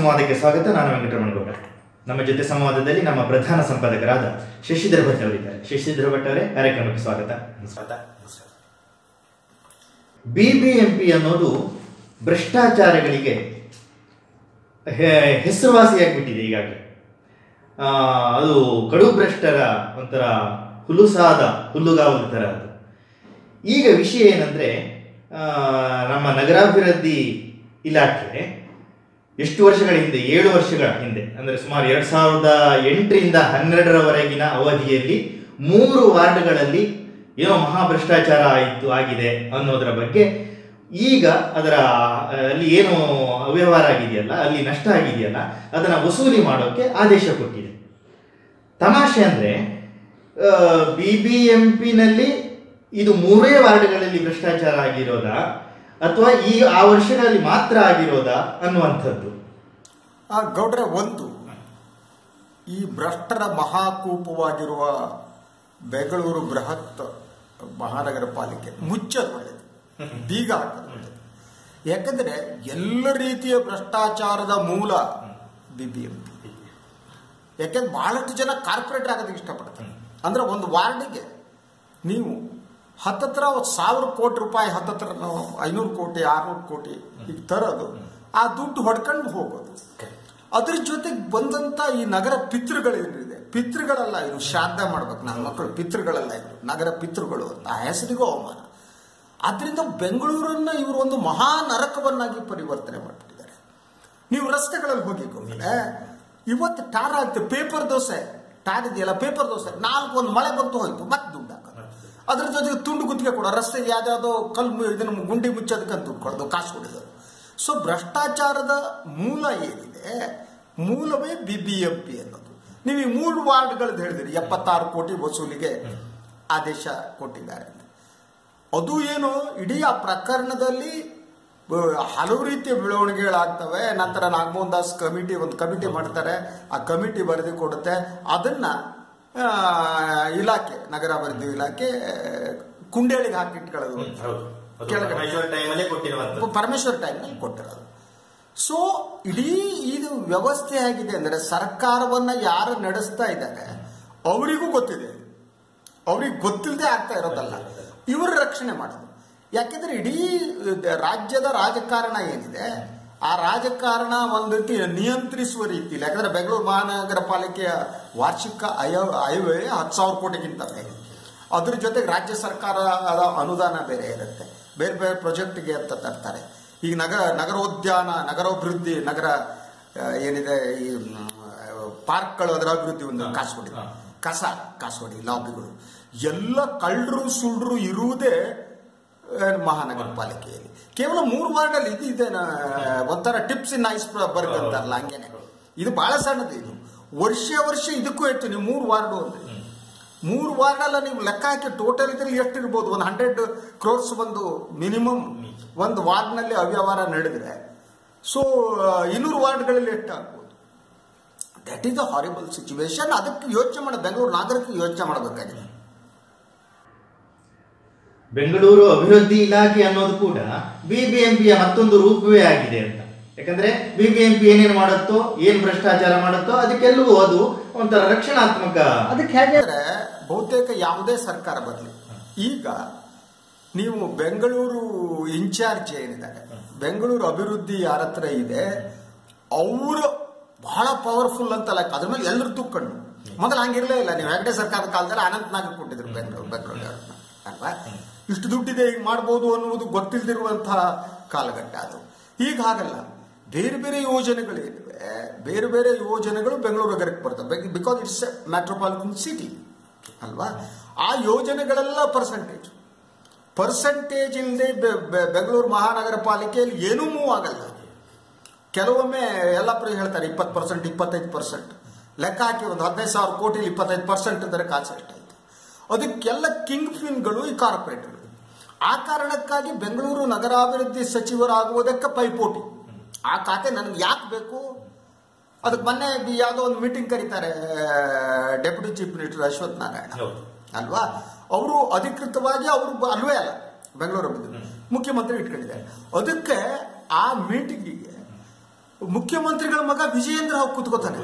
ಸಂವಾದಕ್ಕೆ ಸ್ವಾಗತ ನಾನು ವೆಂಕಟರಮಣಗೌಡ ನಮ್ಮ ಜೊತೆ ಸಂವಾದದಲ್ಲಿ ನಮ್ಮ ಪ್ರಧಾನ ಸಂಪಾದಕರಾದ ಶಶಿಧರ ಭಟ್ ಅವರಿದ್ದಾರೆ ಶಶಿಧರ ಭಟ್ ಅವರೇ ಕಾರ್ಯಕ್ರಮಕ್ಕೆ ಸ್ವಾಗತ ಬಿಬಿಎಂಪಿ ಅನ್ನೋದು ಭ್ರಷ್ಟಾಚಾರಗಳಿಗೆ ಹೆ- ಹೆಸರುವಾಸಿಯಾಗ್ಬಿಟ್ಟಿದೆ ಈಗಾಗಲೇ ಆ, ಅದು ಕಡು ಭ್ರಷ್ಟರ ಒಂಥರ ಹುಲುಸಾದ ಹುಲ್ಲುಗಾವಲು ಥರ ಅದು ಈಗ ವಿಷಯ ಏನಂದ್ರೆ ಆ, ನಮ್ಮ ನಗರಾಭಿವೃದ್ಧಿ ಇಲಾಖೆ ಎಷ್ಟು ವರ್ಷಗಳ ಹಿಂದೆ ಏಳು ವರ್ಷಗಳ ಹಿಂದೆ ಅಂದರೆ ಸುಮಾರು ಎರಡ್ ಸಾವಿರದ ಎಂಟರಿಂದ ಹನ್ನೆರಡರವರೆಗಿನ ಅವಧಿಯಲ್ಲಿ ಮೂರು ವಾರ್ಡ್ಗಳಲ್ಲಿ ಏನೋ ಮಹಾ ಭ್ರಷ್ಟಾಚಾರ ಆಯಿತು ಆಗಿದೆ ಅನ್ನೋದರ ಬಗ್ಗೆ ಈಗ ಅದರ ಆ, ಅಲ್ಲಿ ಏನು ಅವ್ಯವಹಾರ ಆಗಿದೆಯಲ್ಲ ಅಲ್ಲಿ ನಷ್ಟ ಆಗಿದೆಯಲ್ಲ ಅದನ್ನ ವಸೂಲಿ ಮಾಡೋಕೆ ಆದೇಶ ಕೊಟ್ಟಿದೆ ತಮಾಷೆ ಅಂದ್ರೆ ಬಿ ಬಿ ಎಂ ಪಿನಲ್ಲಿ ಇದು ಮೂರೇ ವಾರ್ಡ್ಗಳಲ್ಲಿ ಭ್ರಷ್ಟಾಚಾರ ಆಗಿರೋದಾ ಅಥವಾ ಈ ಆ ವರ್ಷಗಳಲ್ಲಿ ಮಾತ್ರ ಆಗಿರೋದಾ ಅನ್ನುವಂಥದ್ದು ಆ ಗೌಡ್ರೆ ಒಂದು ಈ ಭ್ರಷ್ಟರ ಮಹಾಕೂಪವಾಗಿರುವ ಬೆಂಗಳೂರು ಬೃಹತ್ ಮಹಾನಗರ ಪಾಲಿಕೆ ಮುಚ್ಚೋದು ಒಳ್ಳೇದು ಬೀಗ ಹಾಕೋದು ಒಳ್ಳೇದು ಯಾಕಂದ್ರೆ ಎಲ್ಲ ರೀತಿಯ ಭ್ರಷ್ಟಾಚಾರದ ಮೂಲ ಬಿಬಿಎಂಪಿ ಯಾಕೆಂದ್ರೆ ಬಹಳಷ್ಟು ಜನ ಕಾರ್ಪೊರೇಟರ್ ಆಗೋದಕ್ಕೆ ಇಷ್ಟಪಡ್ತಾರೆ ಅಂದ್ರೆ ಒಂದು ವಾರ್ಡಿಗೆ ನೀವು ಹತ್ತತ್ರ ಒಂದು ಸಾವಿರ ಕೋಟಿ ರೂಪಾಯಿ ಹತ್ತತ್ರ ನಾವು ಐನೂರು ಕೋಟಿ ಆರ್ನೂರು ಕೋಟಿ ಈಗ ತರೋದು ಆ ದುಡ್ಡು ಹೊಡ್ಕೊಂಡು ಹೋಗೋದು ಅದ್ರ ಜೊತೆಗೆ ಬಂದಂತ ಈ ನಗರ ಪಿತೃಗಳೇನಿದೆ ಪಿತೃಗಳಲ್ಲ ಇದು ಶ್ರಾದ್ದ ಮಾಡ್ಬೇಕು ನನ್ನ ಮಕ್ಕಳು ಪಿತೃಗಳಲ್ಲ ಇವರು ನಗರ ಪಿತೃಗಳು ಅಂತ ಆ ಹೆಸರಿಗೂ ಅವಮಾನ ಆದ್ರಿಂದ ಬೆಂಗಳೂರನ್ನ ಇವರು ಒಂದು ಮಹಾ ನರಕವನ್ನಾಗಿ ಪರಿವರ್ತನೆ ಮಾಡಿಬಿಟ್ಟಿದ್ದಾರೆ ನೀವು ರಸ್ತೆಗಳಲ್ಲಿ ಹೋಗಿ ಹೋಗಿದೆ ಇವತ್ತು ಟಾರ್ ಆಗ್ತದೆ ಪೇಪರ್ ದೋಸೆ ಟಾರ್ ಇದೆಯಲ್ಲ ಪೇಪರ್ ದೋಸೆ ನಾಲ್ಕು ಒಂದು ಮಳೆ ಬಂತು ಹೋಯ್ತು ಮತ್ತೆ ದುಡ್ಡು ಹಾಕೋದು ಅದ್ರ ಜೊತೆಗೆ ತುಂಡು ಗುತ್ತಿಗೆ ಕೊಡೋ ರಸ್ತೆಗೆ ಯಾವ್ದಾವುದೋ ಕಲ್ಲು ಇದನ್ನು ಗುಂಡಿ ಮುಚ್ಚೋದಕ್ಕಂತ ದುಡ್ಡು ಕೊಡೋದು ಕಾಸು ಕೊಡೋದು ಸೊ ಭ್ರಷ್ಟಾಚಾರದ ಮೂಲ ಏನಿದೆ ಮೂಲವೇ ಬಿ ಬಿ ಎಂ ಪಿ ಅನ್ನೋದು ನೀವು ಈ ಮೂರು ವಾರ್ಡ್ಗಳದ್ದು ಹೇಳಿದಿರಿ ಎಪ್ಪತ್ತಾರು ಕೋಟಿ ವಸೂಲಿಗೆ ಆದೇಶ ಕೊಟ್ಟಿದ್ದಾರೆ ಅಂತ. ಅದು ಏನು ಇಡೀ ಆ ಪ್ರಕರಣದಲ್ಲಿ ಬ- ಹಲವು ರೀತಿಯ ಬೆಳವಣಿಗೆಗಳಾಗ್ತವೆ ನಂತರ ನಾಗಮೋಹನ್ ದಾಸ್ ಕಮಿಟಿ ಒಂದು ಕಮಿಟಿ ಮಾಡ್ತಾರೆ ಆ ಕಮಿಟಿ ವರದಿ ಕೊಡುತ್ತೆ ಅದನ್ನ ಆ, ಇಲಾಖೆ ನಗರಾಭಿವೃದ್ಧಿ ಇಲಾಖೆ ಕುಂಡೇಳಿಗೆ ಹಾಕಿಟ್ಕೊಳ್ಳೋದು ಕೆಳಗಡೆ ಟೈಮಲ್ಲೇ ಕೊಟ್ಟಿರುವಂಥದ್ದು ಪರಮೇಶ್ವರ್ ಟೈಮ್ನಲ್ಲಿ ಕೊಟ್ಟಿರೋದು ಸೊ ಇಡೀ ಇದು ವ್ಯವಸ್ಥೆ ಆಗಿದೆ ಅಂದ್ರೆ ಸರ್ಕಾರವನ್ನ ಯಾರು ನಡೆಸ್ತಾ ಇದ್ದಾರೆ ಅವರಿಗೂ ಗೊತ್ತಿದೆ ಅವ್ರಿಗೆ ಗೊತ್ತಿಲ್ಲದೆ ಆಗ್ತಾ ಇರೋದಲ್ಲ ಇವರು ರಕ್ಷಣೆ ಮಾಡೋದು ಯಾಕೆಂದ್ರೆ ಇಡೀ ರಾಜ್ಯದ ರಾಜಕಾರಣ ಏನಿದೆ ಆ ರಾಜಕಾರಣ ಒಂದು ರೀತಿ ನಿಯಂತ್ರಿಸುವ ರೀತಿಯಲ್ಲಿ ಯಾಕಂದ್ರೆ ಬೆಂಗಳೂರು ಮಹಾನಗರ ಪಾಲಿಕೆಯ ವಾರ್ಷಿಕ ಅಯ ಅಯವ್ಯಯ ಹತ್ತು ಸಾವಿರ ಕೋಟಿಗಿಂತ ಮೇಲೆ ಅದ್ರ ಜೊತೆಗೆ ರಾಜ್ಯ ಸರ್ಕಾರದ ಅನುದಾನ ಬೇರೆ ಇರುತ್ತೆ ಬೇರೆ ಬೇರೆ ಪ್ರಾಜೆಕ್ಟ್ಗೆ ಅಂತ ತರ್ತಾರೆ ಈಗ ನಗರ ನಗರೋದ್ಯಾನ ನಗರಾಭಿವೃದ್ಧಿ ನಗರ ಆ, ಏನಿದೆ ಈ ಮ್, ಪಾರ್ಕ್ಗಳು ಅದರ ಅಭಿವೃದ್ಧಿ ಒಂದು ಕಾಸು ಕೊಡಿ ಕಸ ಕಾಸು ಕೊಡಿ ಲಾಬಿಗಳು ಎಲ್ಲ ಕಳ್ಳರು ಸುಳ್ರು ಇರುವುದೇ ಆ, ಮಹಾನಗರ ಪಾಲಿಕೆಯಲ್ಲಿ ಕೇವಲ ಮೂರು ವಾರ್ಡಲ್ಲಿ ಇದು ಇದೆ ಒಂಥರ ಟಿಪ್ಸ್ ಇನ್ ಐಸ್ ಬರ್ಗ್ ಅಂತಾರಲ್ಲ ಹಂಗೇನೆ ಇದು ಬಹಳ ಸಣ್ಣದು ಇದು ವರ್ಷ ವರ್ಷ ಇದಕ್ಕೂ ಹೆಚ್ಚು ನೀವು ಮೂರು ವಾರ್ಡು ಅಂದ್ರೆ ಮೂರು ವಾರ್ಡಲ್ಲ ನೀವು ಲೆಕ್ಕ ಹಾಕಿ ಟೋಟಲ್ ಇದ್ರಲ್ಲಿ ಎಷ್ಟು ಇರ್ಬೋದು ಒಂದು ಹಂಡ್ರೆಡ್ ಕ್ರೋರ್ಸ್ ಒಂದು ಮಿನಿಮಮ್ ಒಂದು ವಾರ್ಡ್ನಲ್ಲಿ ಅವ್ಯವಹಾರ ನಡೆದ್ರೆ ಸೊ ಇನ್ನೂರು ವಾರ್ಡ್ಗಳಲ್ಲಿ ಎಷ್ಟು ಆಗ್ಬೋದು that is the horrible situation ಅದಕ್ಕೆ ಯೋಚನೆ ಮಾಡ ಬೆಂಗಳೂರು ನಾಗರಿಕರು ಯೋಚನೆ ಮಾಡಬೇಕಾಗಿದೆ ಬೆಂಗಳೂರು ಅಭಿವೃದ್ಧಿ ಇಲಾಖೆ ಅನ್ನೋದು ಕೂಡ ಬಿಬಿಎಂಪಿಯ ಮತ್ತೊಂದು ರೂಪವೇ ಆಗಿದೆ ಅಂತ ಯಾಕಂದ್ರೆ ಬಿಬಿಎಂಪಿ ಏನೇನು ಮಾಡುತ್ತೋ ಏನ್ ಭ್ರಷ್ಟಾಚಾರ ಮಾಡುತ್ತೋ ಅದಕ್ಕೆಲ್ಲವೂ ಅದು ಒಂಥರ ರಕ್ಷಣಾತ್ಮಕ ಅದಕ್ಕೆ ಹೇಗೆ ಅಂದ್ರೆ ಬಹುತೇಕ ಯಾವುದೇ ಸರ್ಕಾರ ಬರಲಿ ಈಗ ನೀವು ಬೆಂಗಳೂರು ಇನ್ಚಾರ್ಜ್ ಏನಿದ್ದಾರೆ ಬೆಂಗಳೂರು ಅಭಿವೃದ್ಧಿ ಯಾರ ಹತ್ರ ಇದೆ ಅವರು ಬಹಳ ಪವರ್ಫುಲ್ ಅಂತ ಲೆಕ್ಕ ಅದ್ರ ಮೇಲೆ ಎಲ್ಲರೂ ತುಕ್ಕಂಡು ಮೊದಲು ಹಂಗಿರ್ಲೇ ಇಲ್ಲ ನೀವು ಹೆಗ್ಡೆ ಸರ್ಕಾರದ ಕಾಲದಲ್ಲಿ ಅನಂತನಾಗ್ ಕೊಟ್ಟಿದ್ರು ಬೆಂಗಳೂರು ಬೆಂಗಳೂರು ಅಲ್ವಾ ಇಷ್ಟು ದುಡ್ಡಿದೆ ಈಗ ಮಾಡ್ಬೋದು ಅನ್ನುವುದು ಗೊತ್ತಿಲ್ಲದಿರುವಂತಹ ಕಾಲಘಟ್ಟ ಅದು ಈಗ ಹಾಗಲ್ಲ ಬೇರೆ ಬೇರೆ ಯೋಜನೆಗಳೇನಿವೆ ಬೇರೆ ಬೇರೆ ಯೋಜನೆಗಳು ಬೆಂಗಳೂರು ನಗರಕ್ಕೆ ಬರ್ತವೆ because it's a metropolitan city ಅಲ್ವಾ ಆ ಯೋಜನೆಗಳೆಲ್ಲ ಪರ್ಸೆಂಟೇಜ್ ಪರ್ಸೆಂಟೇಜ್ ಇಲ್ಲದೆ ಬೆಂಗಳೂರು ಮಹಾನಗರ ಪಾಲಿಕೆಯಲ್ಲಿ ಏನೂ ಮೂವ್ ಆಗಲ್ಲ ಕೆಲವೊಮ್ಮೆ ಎಲ್ಲಪ್ಪ ಹೇಳ್ತಾರೆ ಇಪ್ಪತ್ತು ಪರ್ಸೆಂಟ್ ಇಪ್ಪತ್ತೈದು ಪರ್ಸೆಂಟ್ ಲೆಕ್ಕ ಹಾಕಿ ಒಂದು ಹದಿನೈದು ಸಾವಿರ ಕೋಟಿ ಇಪ್ಪತ್ತೈದು ಪರ್ಸೆಂಟ್ ಅಂದರೆ ಕಾಸು ಎಷ್ಟಾಯ್ತು ಅದಕ್ಕೆಲ್ಲ ಕಿಂಗ್ ಫಿನ್ಗಳು ಈ ಕಾರ್ಪೊರೇಟ್ಗಳು ಆ ಕಾರಣಕ್ಕಾಗಿ ಬೆಂಗಳೂರು ನಗರಾಭಿವೃದ್ಧಿ ಸಚಿವರಾಗುವುದಕ್ಕೆ ಪೈಪೋಟಿ ಆ ಖಾತೆ ನನಗೆ ಯಾಕೆ ಬೇಕು ಅದಕ್ಕೆ ಮೊನ್ನೆ ಬಿ- ಯಾವುದೋ ಒಂದು ಮೀಟಿಂಗ್ ಕರೀತಾರೆ deputy chief minister Ashwath Narayan ಹೌದು. ಅಲ್ವಾ ಅವರು ಅಧಿಕೃತವಾಗಿ ಅವರು ಬ- ಅಲ್ವೇ ಅಲ್ಲ ಬೆಂಗಳೂರು ಅಭಿವೃದ್ಧಿ ಮುಖ್ಯಮಂತ್ರಿ ಇಟ್ಕೊಂಡಿದ್ದಾರೆ ಅದಕ್ಕೆ ಆ ಮೀಟಿಂಗಿಗೆ ಮುಖ್ಯಮಂತ್ರಿಗಳ ಮಗ ವಿಜಯೇಂದ್ರ ಹೋಗಿ ಕೂತ್ಕೋತಾನೆ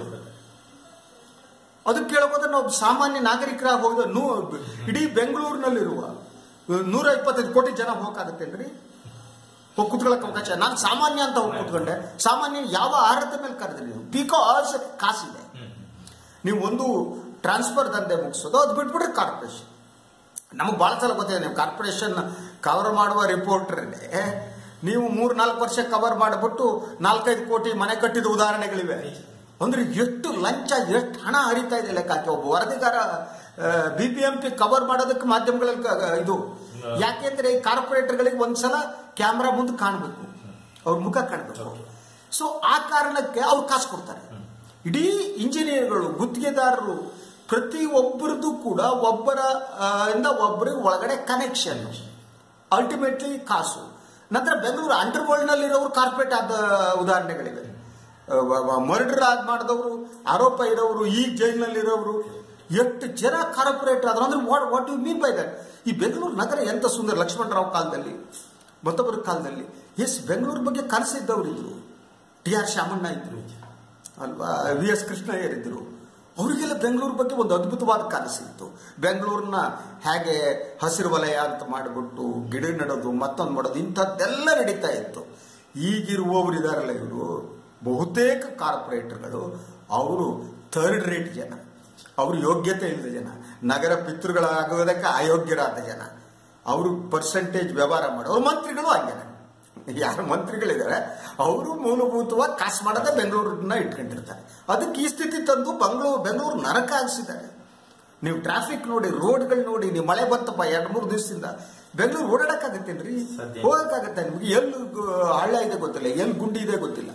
ಅದಕ್ಕೆ ಕೇಳಬೋದ್ರೆ ನಾವು ಸಾಮಾನ್ಯ ನಾಗರಿಕರಾಗಿ ಹೋದ ನೂ ಇಡೀ ಬೆಂಗಳೂರಿನಲ್ಲಿರುವ ನೂರ ಇಪ್ಪತ್ತೈದು ಕೋಟಿ ಜನ ಹೋಗಕ್ಕಾಗತ್ತೇನ್ರಿ ಹೋಗಿ ಕುತ್ಕೊಳ್ಳೋಕೆ ಅವಕಾಶ ನಾನು ಸಾಮಾನ್ಯ ಅಂತ ಹೋಗಿ ಕೂತ್ಕೊಂಡೆ ಸಾಮಾನ್ಯ ಯಾವ ಆಹಾರದ ಮೇಲೆ ಕರೆದ್ರಿ ನೀವು ಬಿಕಾಸ್ ಕಾಸಿದೆ ನೀವು ಒಂದು ಟ್ರಾನ್ಸ್ಫರ್ ದಂಧೆ ಮುಗಿಸೋದು ಅದು ಬಿಟ್ಬಿಟ್ರೆ ಕಾರ್ಪೊರೇಷನ್ ನಮಗೆ ಭಾಳ ಸಲ ಗೊತ್ತಿದೆ ನೀವು ಕಾರ್ಪೊರೇಷನ್ ಕವರ್ ಮಾಡುವ ರಿಪೋರ್ಟ್ರಲ್ಲೇ ನೀವು ಮೂರು ನಾಲ್ಕು ವರ್ಷ ಕವರ್ ಮಾಡಿಬಿಟ್ಟು ನಾಲ್ಕೈದು ಕೋಟಿ ಮನೆ ಕಟ್ಟಿದ ಉದಾಹರಣೆಗಳಿವೆ ಅಂದ್ರೆ ಎಷ್ಟು ಲಂಚ ಎಷ್ಟು ಹಣ ಹರಿತಾ ಇದೆ ಲೆಕ್ಕ ಹಾಕಿ ಒಬ್ಬ ವರದಿಗಾರ B P M P cover ಮಾಡೋದಕ್ಕೆ ಮಾಧ್ಯಮಗಳಲ್ಲಿ ಕ- ಇದು ಯಾಕೆಂದ್ರೆ ಈ ಕಾರ್ಪೊರೇಟರ್ಗಳಿಗೆ ಒಂದ್ಸಲ ಕ್ಯಾಮ್ರಾ ಮುಂದೆ ಕಾಣಬೇಕು ಅವ್ರ ಮುಖ ಕಾಣಬೇಕು ಸೊ ಆ ಕಾರಣಕ್ಕೆ ಅವ್ರು ಕಾಸು ಕೊಡ್ತಾರೆ ಇಡೀ ಇಂಜಿನಿಯರ್ಗಳು ಗುತ್ತಿಗೆದಾರರು ಪ್ರತಿ ಒಬ್ಬರದ್ದು ಕೂಡ ಒಬ್ಬರ ಆ, ಇಂದ ಒಬ್ಬರಿಗೆ ಒಳಗಡೆ ಕನೆಕ್ಷನ್ ಅಲ್ಟಿಮೇಟ್ಲಿ ಕಾಸು ನಂತರ ಬೆಂಗಳೂರು ಅಂಡರ್ ವರ್ಲ್ಡ್ ನಲ್ಲಿರೋರು ಕಾರ್ಪೊರೇಟ್ ಆದ ಉದಾಹರಣೆಗಳಿವೆ ಮರ್ಡರ್ ಆದ್ ಮಾಡಿದವರು ಆರೋಪ ಇರೋರು ಈ ಜೈಲಿನಲ್ಲಿರೋರು ಎಷ್ಟು ಜನ ಕಾರ್ಪೊರೇಟ್ ಆದ್ರು ಅಂದ್ರೆ what what you mean by that ಈ ಬೆಂಗಳೂರು ನಗರ ಎಂತ ಸುಂದರ ಲಕ್ಷ್ಮಣರಾವ್ ಕಾಲದಲ್ಲಿ ಮತ್ತೊಬ್ಬರ ಕಾಲದಲ್ಲಿ ಎಸ್ ಬೆಂಗಳೂರು ಬಗ್ಗೆ ಕನಸಿದ್ದವರು ಇದ್ರು ಟಿ ಆರ್ ಶಾಮಣ್ಣ ಇದ್ರು ಅಲ್ವಾ ವಿ ಎಸ್ ಕೃಷ್ಣಯ್ಯರ್ ಇದ್ರು ಅವರಿಗೆಲ್ಲ ಬೆಂಗಳೂರು ಬಗ್ಗೆ ಒಂದು ಅದ್ಭುತವಾದ ಕನಸಿತ್ತು ಬೆಂಗಳೂರನ್ನ ಹೇಗೆ ಹಸಿರು ವಲಯ ಅಂತ ಮಾಡಿಬಿಟ್ಟು ಗಿಡ ನೆಡೋದು ಮತ್ತೊಂದು ಮಾಡೋದು ಇಂಥದ್ದೆಲ್ಲ ನಡೀತಾ ಇತ್ತು ಈಗಿರುವವರು ಇದಾರಲ್ಲ ಇವರು ಬಹುತೇಕ ಕಾರ್ಪೊರೇಟರ್ಗಳು ಅವರು ಥರ್ಡ್ ರೇಟ್ ಜನ ಅವರು ಯೋಗ್ಯತೆ ಇಲ್ಲದ ಜನ ನಗರ ಪಿತೃಗಳಾಗುವುದಕ್ಕೆ ಅಯೋಗ್ಯರಾದ ಜನ ಅವರು ಪರ್ಸೆಂಟೇಜ್ ವ್ಯವಹಾರ ಮಾಡೋರು ಮಂತ್ರಿಗಳು ಹಂಗೇನೆ ಯಾರು ಮಂತ್ರಿಗಳಿದ್ದಾರೆ ಅವರು ಮೂಲಭೂತವಾಗಿ ಕಾಸು ಮಾಡದೆ ಬೆಂಗಳೂರನ್ನ ಇಟ್ಕೊಂಡಿರ್ತಾರೆ ಅದಕ್ಕೆ ಈ ಸ್ಥಿತಿ ತಂದು ಬೆಂಗಳೂರು ಬೆಂಗಳೂರು ನರಕ ಆಗಿಸಿದ್ದಾರೆ ನೀವು ಟ್ರಾಫಿಕ್ ನೋಡಿ ರೋಡ್ಗಳು ನೋಡಿ ನೀವು ಮಳೆ ಬಂತಪ್ಪ ಎರಡು ಮೂರು ದಿವಸದಿಂದ ಬೆಂಗಳೂರು ಓಡಾಡಕ್ಕಾಗತ್ತೇನ್ರಿ ಸಾಧ್ಯ. ಹೋಗಕ್ಕಾಗತ್ತೆ ನಿಮ್ಗೆ ಎಲ್ಲಿ ಗು- ಹಳ್ಳ ಇದೆ ಗೊತ್ತಿಲ್ಲ ಎಲ್ಲಿ ಗುಂಡಿ ಇದೆ ಗೊತ್ತಿಲ್ಲ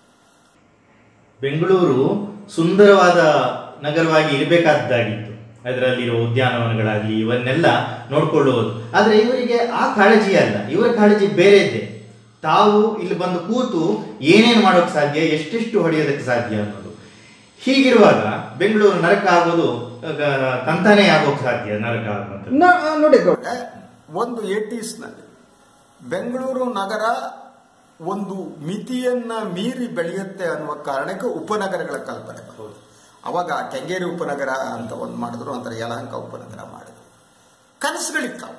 ಬೆಂಗಳೂರು ಸುಂದರವಾದ ನಗರವಾಗಿ ಇರಬೇಕಾದ್ದಾಗಿತ್ತು ಅದರಲ್ಲಿರೋ ಉದ್ಯಾನವನಗಳಾಗಲಿ ಇವನ್ನೆಲ್ಲ ನೋಡ್ಕೊಳ್ಳುವುದು ಆದರೆ ಇವರಿಗೆ ಆ ಕಾಳಜಿ ಅಲ್ಲ ಇವರ ಕಾಳಜಿ ಬೇರೆದ್ದೇ ತಾವು ಇಲ್ಲಿ ಬಂದು ಕೂತು ಏನೇನು ಮಾಡೋಕ್ಕೆ ಸಾಧ್ಯ ಎಷ್ಟೆಷ್ಟು ಹೊಡೆಯೋದಕ್ಕೆ ಸಾಧ್ಯ ಅನ್ನೋದು ಹೀಗಿರುವಾಗ ಬೆಂಗಳೂರು ನರಕ ಆಗೋದು ಆಗ ತಂತಾನೇ ಆಗೋಕ್ಕೆ ಸಾಧ್ಯ ನರಕ ಆಗುವಂಥದ್ದು ನ- ನೋಡಿ ಗೌಡ ಒಂದು ಏಟೀಸ್ನಲ್ಲಿ ಬೆಂಗಳೂರು ನಗರ ಒಂದು ಮಿತಿಯನ್ನ ಮೀರಿ ಬೆಳೆಯುತ್ತೆ ಅನ್ನುವ ಕಾರಣಕ್ಕೆ ಉಪನಗರಗಳ ಕಲ್ಪನೆ ಬಂತು. ಅವಾಗ ಕೆಂಗೇರಿ ಉಪನಗರ ಅಂತ ಒಂದು ಮಾಡಿದ್ರು ನಂತರ ಯಲಹಂಕ ಉಪನಗರ ಮಾಡಿದ್ರು ಕನಸುಗಳಿತ್ತಾವ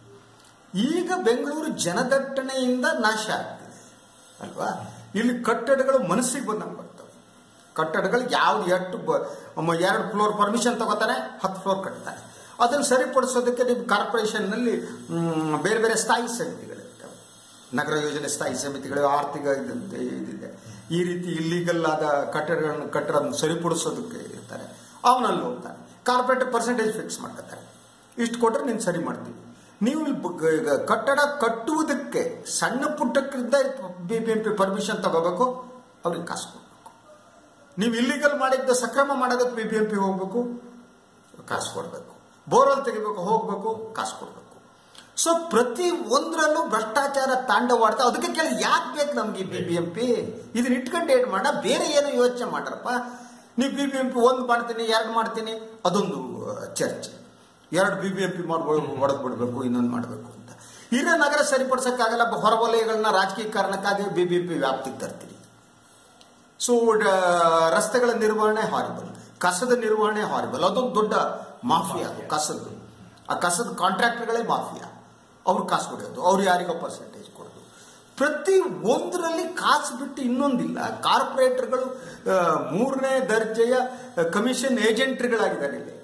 ಈಗ ಬೆಂಗಳೂರು ಜನದಟ್ಟಣೆಯಿಂದ ನಾಶ ಆಗ್ತಿದೆ ಅಲ್ವಾ ಇಲ್ಲಿ ಕಟ್ಟಡಗಳು ಮನಸ್ಸಿಗೆ ಬಂದಂಗೆ ಬರ್ತವೆ ಕಟ್ಟಡಗಳು ಯಾವ್ದು ಎಷ್ಟು ಬ- ಮ- ಎರಡು ಫ್ಲೋರ್ ಪರ್ಮಿಷನ್ ತಗೋತಾನೆ ಹತ್ತು ಫ್ಲೋರ್ ಕಟ್ತಾನೆ ಅದನ್ನು ಸರಿಪಡಿಸೋದಕ್ಕೆ ನಿಮ್ಮ ಕಾರ್ಪೊರೇಷನ್ನಲ್ಲಿ ಮ್, ಬೇರೆ ಬೇರೆ ಸ್ಥಾಯಿ ಸಮಿತಿಗಳಿರ್ತವೆ ನಗರ ಯೋಜನೆ ಸ್ಥಾಯಿ ಸಮಿತಿಗಳು ಆರ್ಥಿಕ ಇದಂತೆ ಇದಿದೆ ಈ ರೀತಿ ಇಲ್ಲಿಗಲ್ ಆದ ಕಟ್ಟಡಗಳನ್ನು ಕಟ್ಟಡವನ್ನು ಸರಿಪಡಿಸೋದಕ್ಕೆ ಇರ್ತಾರೆ ಅವನಲ್ಲಿ ಹೋಗ್ತಾನೆ ಕಾರ್ಪೊರೇಟ್ ಪರ್ಸೆಂಟೇಜ್ ಫಿಕ್ಸ್ ಮಾಡ್ಕೊತಾರೆ ಇಷ್ಟು ಕೊಟ್ಟರೆ ನೀನು ಸರಿ ಮಾಡ್ತೀವಿ ನೀವು ಇಲ್ಲಿ ಬ- ಈಗ ಕಟ್ಟಡ ಕಟ್ಟುವುದಕ್ಕೆ ಸಣ್ಣ ಪುಟ್ಟಕ್ಕಿಂತ B B M P permission ತಗೋಬೇಕು ಅವ್ರಿಗೆ ಕಾಸು ಕೊಡಬೇಕು ನೀವು ಇಲ್ಲಿಗಲ್ ಮಾಡಿದ್ದ ಸಕ್ರಮ ಮಾಡೋದಕ್ಕೆ ಬಿ ಬಿ ಎಂ ಪಿ ಹೋಗ್ಬೇಕು ಕಾಸು ಕೊಡಬೇಕು ಬೋರ್ವೆಲ್ ತೆಗಿಬೇಕು ಹೋಗ್ಬೇಕು ಕಾಸು ಕೊಡಬೇಕು ಸೊ ಪ್ರತಿ ಒಂದರಲ್ಲೂ ಭ್ರಷ್ಟಾಚಾರ ತಾಂಡವಾಡ್ತಾ ಅದಕ್ಕೆ ಕೇಳಿ ಯಾಕೆ ಬೇಕು ನಮ್ಗೆ ಬಿ ಬಿ ಎಂ ಪಿ ಇದನ್ನ ಇಟ್ಕೊಂಡು ಏನು ಮಾಡ ಬೇರೆ ಏನೋ ಯೋಚನೆ ಮಾಡ್ರಪ್ಪ ನೀವು ಬಿ ಬಿ ಎಂ ಪಿ ಒಂದು ಮಾಡ್ತೀನಿ ಎರಡು ಮಾಡ್ತೀನಿ ಅದೊಂದು ಆ, ಚರ್ಚೆ ಎರಡು ಬಿ ಬಿ ಎಂ ಪಿ ಮಾಡ್ಬೋದು ಹೊಡೆದು ಬಿಡಬೇಕು ಇನ್ನೊಂದು ಮಾಡಬೇಕು ಅಂತ ಇರೋ ನಗರ ಸರಿಪಡಿಸೋಕ್ಕಾಗಲ್ಲ ಹೊರವಲಯಗಳನ್ನ ರಾಜಕೀಯ ಕಾರಣಕ್ಕಾಗಿ ಬಿ ಬಿ ಎಂ ಪಿ ವ್ಯಾಪ್ತಿಗೆ ತರ್ತೀರಿ ಸೊ ರಸ್ತೆಗಳ ನಿರ್ವಹಣೆ ಹಾರಿಬಲ್ ಕಸದ ನಿರ್ವಹಣೆ ಹಾರಿಬಲ್ ಅದೊಂದು ದೊಡ್ಡ ಮಾಫಿಯಾ ಅದು ಕಸದ್ದು ಆ ಕಸದ ಕಾಂಟ್ರಾಕ್ಟರ್ಗಳೇ ಮಾಫಿಯಾ ಅವ್ರು ಕಾಸು ಕೊಡೋದು ಅವ್ರು ಯಾರಿಗೋ ಪರ್ಸೆಂಟೇಜ್ ಕೊಡೋದು ಪ್ರತಿ ಒಂದರಲ್ಲಿ ಕಾಸು ಬಿಟ್ಟು ಇನ್ನೊಂದಿಲ್ಲ ಕಾರ್ಪೊರೇಟರ್ಗಳು ಆ, ಮೂರನೇ ದರ್ಜೆಯ ಕಮಿಷನ್ ಏಜೆಂಟ್ಗಳಾಗಿದ್ದಾರೆ ಇಲ್ಲಿ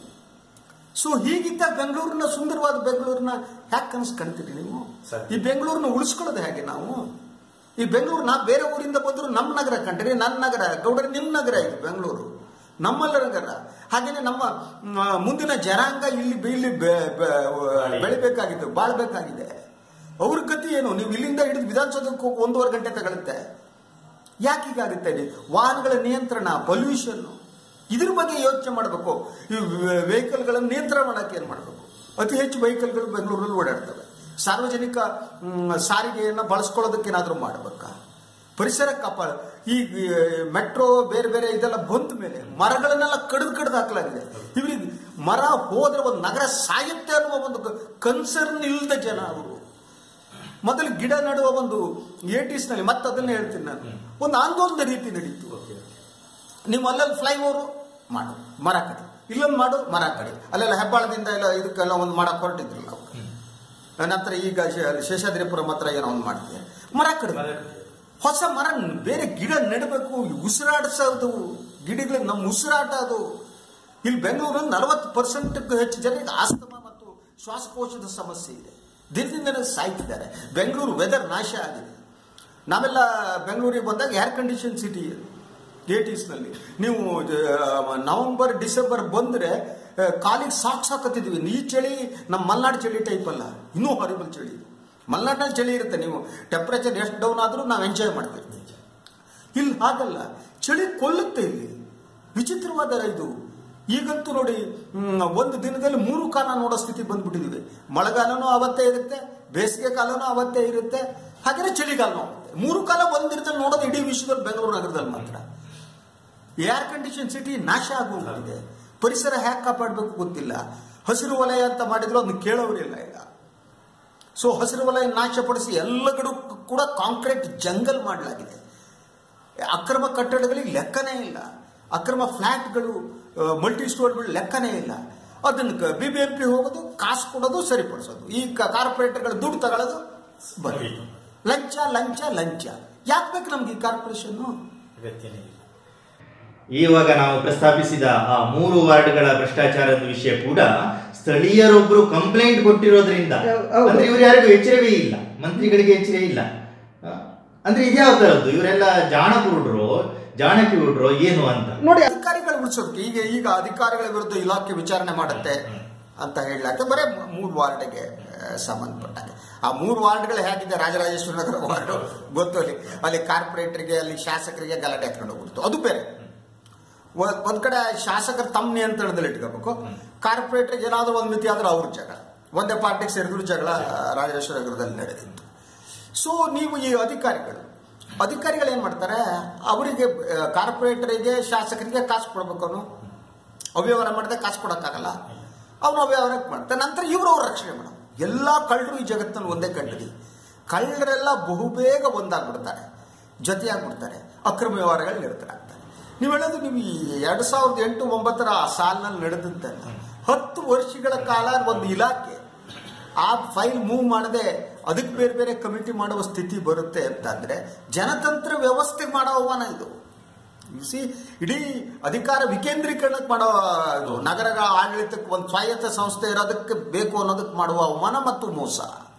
ಸೊ ಹೀಗಿದ್ದ ಬೆಂಗಳೂರಿನ ಸುಂದರವಾದ ಬೆಂಗಳೂರಿನ ಯಾಕೆ ಕನಸು ಕಾಣ್ತೀರಿ ನೀವು ಸತ್ಯ. ಈ ಬೆಂಗಳೂರನ್ನ ಉಳಿಸ್ಕೊಳ್ಳೋದು ಹೇಗೆ ನಾವು ಈ ಬೆಂಗಳೂರು ನಾ ಬೇರೆ ಊರಿಂದ ಬಂದ್ರು ನಮ್ಮ ನಗರ ಕಂಡ್ರಿ ನನ್ನ ನಗರ ಗೌಡ್ರೆ ನಿಮ್ಮ ನಗರ ಇದು ಬೆಂಗಳೂರು ನಮ್ಮಲ್ಲ ನಗರ ಹಾಗೇನೆ ನಮ್ಮ ಮ್, ಮುಂದಿನ ಜನಾಂಗ ಇಲ್ಲಿ ಬೆ- ಇಲ್ಲಿ ಬೆ- ಬೆ- ಬೆಳಿಬೇಕಾಗಿದೆ ಬಾಳ್ಬೇಕಾಗಿದೆ ಅವ್ರ ಗತಿ ಏನು ನೀವು ಇಲ್ಲಿಂದ ಹಿಡಿದು ವಿಧಾನಸೌಧಕ್ಕೆ ಹೋಗಿ ಒಂದೂವರೆ ಗಂಟೆ ತಗೊಳುತ್ತೆ ಯಾಕೆ ಹೀಗಾಗುತ್ತೆ ಇಲ್ಲಿ? ವಾಹನಗಳ ನಿಯಂತ್ರಣ ಪೊಲ್ಯೂಷನ್ ಇದ್ರ ಬಗ್ಗೆ ಯೋಚನೆ ಮಾಡಬೇಕು ಈ ವೆಹಿಕಲ್ಗಳನ್ನು ನಿಯಂತ್ರಣ ಮಾಡಕ್ಕೆ ಏನು ಮಾಡಬೇಕು ಅತಿ ಹೆಚ್ಚು ವೆಹಿಕಲ್ಗಳು ಬೆಂಗಳೂರಲ್ಲಿ ಓಡಾಡ್ತವೆ ಸಾರ್ವಜನಿಕ ಮ್, ಸಾರಿಗೆಯನ್ನು ಬಳಸ್ಕೊಳ್ಳೋದಕ್ಕೆ ಏನಾದರೂ ಮಾಡಬೇಕಾ ಪರಿಸರ ಕಾಪಾಡ ಈ ಮೆಟ್ರೋ ಬೇರೆ ಬೇರೆ ಇದೆಲ್ಲ ಬಂದ ಮೇಲೆ ಮರಗಳನ್ನೆಲ್ಲ ಕಡಿದು ಕಡಿದು ಹಾಕಲಾಗಿದೆ ಇವ್ರಿಗೆ ಮರ ಹೋದ್ರೆ ಒಂದು ನಗರ ಸಾಯುತ್ತೆ ಅನ್ನುವ ಒಂದು ಕನ್ಸರ್ನ್ ಇಲ್ಲದ ಜನ ಅವರು ಮೊದಲು ಗಿಡ ನೆಡುವ ಒಂದು ಏಟೀಸ್ ನಲ್ಲಿ ಮತ್ತೆ ಅದನ್ನ ಹೇಳ್ತೀನಿ ನಾನು ಒಂದು ಆಂದೋಲನದ ರೀತಿ ನಡೀತು ನೀವು ಅಲ್ಲಲ್ಲಿ ಫ್ಲೈ ಓವರು ಮಾಡು ಮರ ಕಡಿ ಇಲ್ಲೊಂದು ಮಾಡು ಮರ ಕಡಿ ಅಲ್ಲೆಲ್ಲ ಹೆಬ್ಬಾಳದಿಂದ ಎಲ್ಲ ಇದಕ್ಕೆಲ್ಲ ಒಂದು ಮಾಡಕ್ ಹೊರಟಿದ್ರಲ್ಲ ಅವಾಗ ನಂತರ ಈಗ ಶೇ- ಶೇಷಾದ್ರಿಪುರಂ ಹತ್ರ ಏನೋ ಒಂದು ಮಾಡ್ತೀವಿ ಮರ ಕಡಿ ಹೊಸ ಮರ ಬೇರೆ ಗಿಡ ನೆಡಬೇಕು ಉಸಿರಾಡಿಸೋದು ಗಿಡಗಳು ನಮ್ಮ ಉಸಿರಾಟ ಅದು ಇಲ್ಲಿ ಬೆಂಗಳೂರಲ್ಲಿ ನಲವತ್ತು ಪರ್ಸೆಂಟ್ಗೂ ಹೆಚ್ಚು ಜನರಿಗೆ ಆಸ್ತಮಾ ಮತ್ತು ಶ್ವಾಸಕೋಶದ ಸಮಸ್ಯೆ ಇದೆ ದಿನದಿಂದನೇ ಸಾಯ್ತಿದ್ದಾರೆ ಬೆಂಗಳೂರು ವೆದರ್ ನಾಶ ಆಗಿದೆ ನಾವೆಲ್ಲ ಬೆಂಗಳೂರಿಗೆ ಬಂದಾಗ ಏರ್ ಕಂಡೀಷನ್ ಸಿಟಿ ನಲ್ಲಿ ನೀವು ಆ, ನವೆಂಬರ್ ಡಿಸೆಂಬರ್ ಬಂದ್ರೆ ಆ, ಕಾಲಿಗೆ ಸಾಕ್ ಸಾಕತ್ತಿದ್ವಿ ಈ ಚಳಿ ನಮ್ಮ ಮಲ್ನಾಡು ಚಳಿ ಟೈಪ್ ಅಲ್ಲ ಇನ್ನೂ ಹಾರಿಬಲ್ ಚಳಿ ಮಲ್ನಾಡಿನಲ್ಲಿ ಚಳಿ ಇರುತ್ತೆ ನೀವು ಟೆಂಪರೇಚರ್ ಎಷ್ಟು ಡೌನ್ ಆದ್ರೂ ನಾವು ಎಂಜಾಯ್ ಮಾಡ್ತೀವಿ ಇಲ್ಲಿ ಹಾಗಲ್ಲ ಚಳಿ ಕೊಲ್ಲುತ್ತೆ ಇಲ್ಲಿ ವಿಚಿತ್ರವಾದ ಇದು ಈಗಂತೂ ನೋಡಿ ಹ್ಮ್, ಒಂದು ದಿನದಲ್ಲಿ ಮೂರು ಕಾಲ ನೋಡೋ ಸ್ಥಿತಿ ಬಂದ್ಬಿಟ್ಟಿದ್ದೀವಿ ಮಳೆಗಾಲನೂ ಅವತ್ತೇ ಇರುತ್ತೆ ಬೇಸಿಗೆ ಕಾಲನೂ ಅವತ್ತೇ ಇರುತ್ತೆ ಹಾಗೆ ಚಳಿಗಾಲನೂ ಆಗುತ್ತೆ ಮೂರು ಕಾಲ ಒಂದು ದಿನದಲ್ಲಿ ನೋಡೋದು ಇಡೀ ವಿಶ್ವದಲ್ಲಿ ಬೆಂಗಳೂರು ನಗರದಲ್ಲಿ ಮಾತ್ರ ಏರ್ ಕಂಡೀಷನ್ ಸಿಟಿ ನಾಶ ಆಗೋಗಿದೆ ಪರಿಸರ ಹ್ಯಾಕ್ ಕಾಪಾಡಬೇಕು ಗೊತ್ತಿಲ್ಲ ಹಸಿರು ವಲಯ ಅಂತ ಮಾಡಿದ್ರು ಅದನ್ನ ಕೇಳೋರಿಲ್ಲ ಈಗ ಸೊ ಹಸಿರು ವಲಯ ನಾಶಪಡಿಸಿ ಎಲ್ಲ ಕಡೆ ಕೂಡ ಕಾಂಕ್ರೀಟ್ ಜಂಗಲ್ ಮಾಡಲಾಗಿದೆ ಅಕ್ರಮ ಕಟ್ಟಡಗಳಿಗೆ ಲೆಕ್ಕನೇ ಇಲ್ಲ ಅಕ್ರಮ ಫ್ಲಾಟ್ಗಳು ಮಲ್ಟಿ ಸ್ಟೋರ್ಗಳು ಲೆಕ್ಕನೇ ಇಲ್ಲ ಅದನ್ನು ಬಿ ಬಿ ಎಂ ಪಿ ಹೋಗೋದು ಕಾಸು ಕೊಡೋದು ಸರಿಪಡಿಸೋದು ಈ ಕಾರ್ಪೊರೇಟರ್ಗಳು ದುಡ್ಡು ತಗೊಳ್ಳೋದು ಬರೀ ಲಂಚ ಲಂಚ ಲಂಚ ಯಾಕೆ ಬೇಕು ನಮ್ಗೆ ಈ ಕಾರ್ಪೊರೇಷನ್ ಅಗತ್ಯನೇ ಇಲ್ಲ ಇವಾಗ ನಾವು ಪ್ರಸ್ತಾಪಿಸಿದ ಆ ಮೂರು ವಾರ್ಡ್ಗಳ ಭ್ರಷ್ಟಾಚಾರದ ವಿಷಯ ಕೂಡ ಸ್ಥಳೀಯರೊಬ್ರು ಕಂಪ್ಲೇಂಟ್ ಕೊಟ್ಟಿರೋದ್ರಿಂದ ಹೌದು. ಅಂದ್ರೆ ಇವ್ರು ಯಾರಿಗೂ ಎಚ್ಚರವೇ ಇಲ್ಲ ಮಂತ್ರಿಗಳಿಗೆ ಎಚ್ಚರ ಇಲ್ಲ ಆ, ಅಂದ್ರೆ ಇದ್ಯಾವ ತರದ್ದು ಇವರೆಲ್ಲ ಜಾಣಕುರುಡ್ರು ಜಾಣಕಿರುಡ್ರು ಏನು ಅಂತ ನೋಡಿ ಅಧಿಕಾರಿಗಳು ಉಳಿಸೋದಕ್ಕೆ ಈಗ ಈಗ ಅಧಿಕಾರಿಗಳ ವಿರುದ್ಧ ಇಲಾಖೆ ವಿಚಾರಣೆ ಮಾಡುತ್ತೆ ಅಂತ ಹೇಳಲಾಗ್ತದೆ ಬರೇ ಮೂರು ವಾರ್ಡ್ಗೆ ಆ, ಸಂಬಂಧಪಟ್ಟಾಗೆ ಆ ಮೂರು ವಾರ್ಡ್ಗಳು ಹೇಗಿದೆ ರಾಜರಾಜೇಶ್ವರ ನಗರ ವಾರ್ಡ್ ಗೊತ್ತು ಅಲ್ಲಿ ಅಲ್ಲಿ ಕಾರ್ಪೊರೇಟರ್ಗೆ ಅಲ್ಲಿ ಶಾಸಕರಿಗೆ ಗಲಾಟೆ ಹಾಕೊಂಡು ಹೋಗ್ಬಿಡ್ತು ಅದು ಬೇರೆ ಒ- ಒಂದ್ ಕಡೆ ಶಾಸಕರು ತಮ್ಮ ನಿಯಂತ್ರಣದಲ್ಲಿ ಇಟ್ಕೋಬೇಕು ಕಾರ್ಪೊರೇಟರ್ಗೆ ಏನಾದ್ರೂ ಒಂದು ಮಿತಿ ಆದ್ರೆ ಅವ್ರ ಜಗಳ ಒಂದೇ ಪಾರ್ಟಿಗೆ ಸೇರಿದ್ರು ಜಗಳ ಆ, ರಾಜರಾಜೇಶ್ವರ ನಗರದಲ್ಲಿ ನಡೆದಿತ್ತು ಸೊ ನೀವು ಈ ಅಧಿಕಾರಿಗಳು ಅಧಿಕಾರಿಗಳು ಏನ್ ಮಾಡ್ತಾರೆ ಅವರಿಗೆ ಕಾರ್ಪೊರೇಟರಿಗೆ ಶಾಸಕರಿಗೆ ಕಾಸು ಕೊಡ್ಬೇಕು ಅವನು ಅವ್ಯವಹಾರ ಮಾಡಿದ್ರೆ ಕಾಸು ಕೊಡಕ್ಕಾಗಲ್ಲ ಅವನು ಅವ್ಯವಹಾರ ಮಾಡ್ತಾರೆ ನಂತರ ಇವರು ಅವ್ರ ರಕ್ಷಣೆ ಮಾಡೋದು ಎಲ್ಲ ಕಳ್ಳರು ಈ ಜಗತ್ತಲ್ಲಿ ಒಂದೇ ಕಂಡ್ರಿ ಕಳ್ಳರೆಲ್ಲ ಬಹುಬೇಗ ಒಂದಾಗ್ಬಿಡ್ತಾರೆ ಜೊತೆಯಾಗ್ಬಿಡ್ತಾರೆ ಅಕ್ರಮ ವ್ಯವಹಾರಗಳು ನಿರತರಾಗ್ತಾರೆ ನೀವು ಹೇಳೋದು ನೀವು ಈ ಎರಡ್ ಸಾವಿರದ ಎಂಟು ಒಂಬತ್ತರ ಆ ಸಾಲಿನಲ್ಲಿ ನಡೆದಂತೆಲ್ಲ ಹತ್ತು ವರ್ಷಗಳ ಕಾಲ ಒಂದು ಇಲಾಖೆ ಆ ಫೈಲ್ ಮೂವ್ ಮಾಡದೆ ಅದಕ್ಕೆ ಬೇರೆ ಬೇರೆ ಕಮಿಟಿ ಮಾಡುವ ಸ್ಥಿತಿ ಬರುತ್ತೆ ಅಂತಂದ್ರೆ ಜನತಂತ್ರ ವ್ಯವಸ್ಥೆ ಮಾಡೋ ಅವಮಾನ ಇದು ಸಿ ಇಡೀ ಅಧಿಕಾರ ವಿಕೇಂದ್ರೀಕರಣಕ್ಕೆ ಮಾಡೋ ಇದು ನಗರಗಳ ಆಡಳಿತಕ್ಕೆ ಒಂದು ಸ್ವಾಯತ್ತ ಸಂಸ್ಥೆ ಇರೋದಕ್ಕೆ ಬೇಕು ಅನ್ನೋದಕ್ಕೆ ಮಾಡುವ ಅವಮಾನ ಮತ್ತು ಮೋಸ